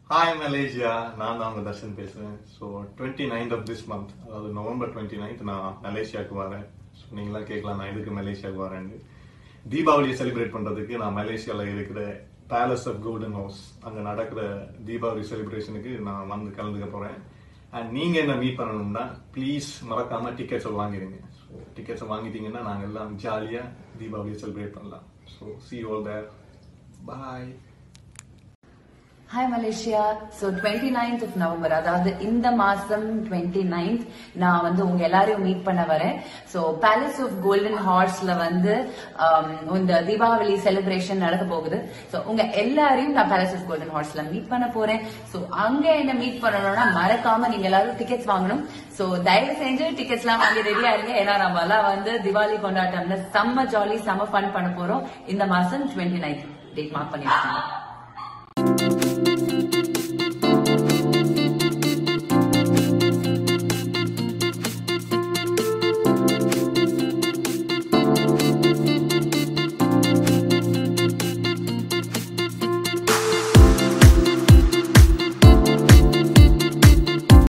hi Malaysia நான் தான் உங்க தர்ஷன் பேசுறேன் so twenty ninth of this month அதாவது நவம்பர் டுவெண்ட்டி நைன்த் நான் மலேசியாவுக்கு வரேன் ஸோ நீங்களாம் கேட்கலாம் நான் எதுக்கு மலேசியாவுக்கு வரேன்னு தீபாவளியை செலிப்ரேட் பண்றதுக்கு நான் மலேசியாவில் இருக்கிற பேலஸ் ஆஃப் கோல்டன் ஹவுஸ் அங்கே நடக்கிற தீபாவளி செலிப்ரேஷனுக்கு நான் வந்து கலந்துக்க போறேன் அண்ட் நீங்க என்ன மீட் பண்ணணும்னா ப்ளீஸ் மறக்காம டிக்கெட்ஸை வாங்கிடுங்க ஸோ டிக்கெட்ஸை வாங்கிட்டீங்கன்னா நாங்கள் எல்லாம் ஜாலியாக தீபாவளியை செலிப்ரேட் பண்ணலாம் so see all there bye hi Malaysia so twenty ninth of November அதாவது இந்த மாசம் டுவெண்ட்டி நைன்த் நான் வந்து உங்க எல்லாரையும் மீட் பண்ண வரேன் ஸோ பேலஸ் ஆஃப் கோல்டன் ஹார்ஸ்ல வந்து um, இந்த தீபாவளி செலிப்ரேஷன் நடக்க போகுது ஸோ உங்க எல்லாரையும் நான் பேலஸ் ஆஃப் கோல்டன் ஹார்ஸ்ல மீட் பண்ண போறேன் ஸோ அங்க என்ன மீட் பண்ணணும்னா மறக்காம நீங்க எல்லாரும் டிக்கெட்ஸ் வாங்கணும் ஸோ தயவு செஞ்சு டிக்கெட்ஸ் எல்லாம் வாங்கி ரெடியா இருங்க ஏன்னா நம்ம எல்லாம் வந்து தீபாவளி கொண்டாட்டம்ல செம்ம ஜாலி செம்ம ஃபன் பண்ண போறோம் இந்த மாசம் டுவெண்ட்டி நைன்த் டேட் மார்க் பண்ணிருக்கோம்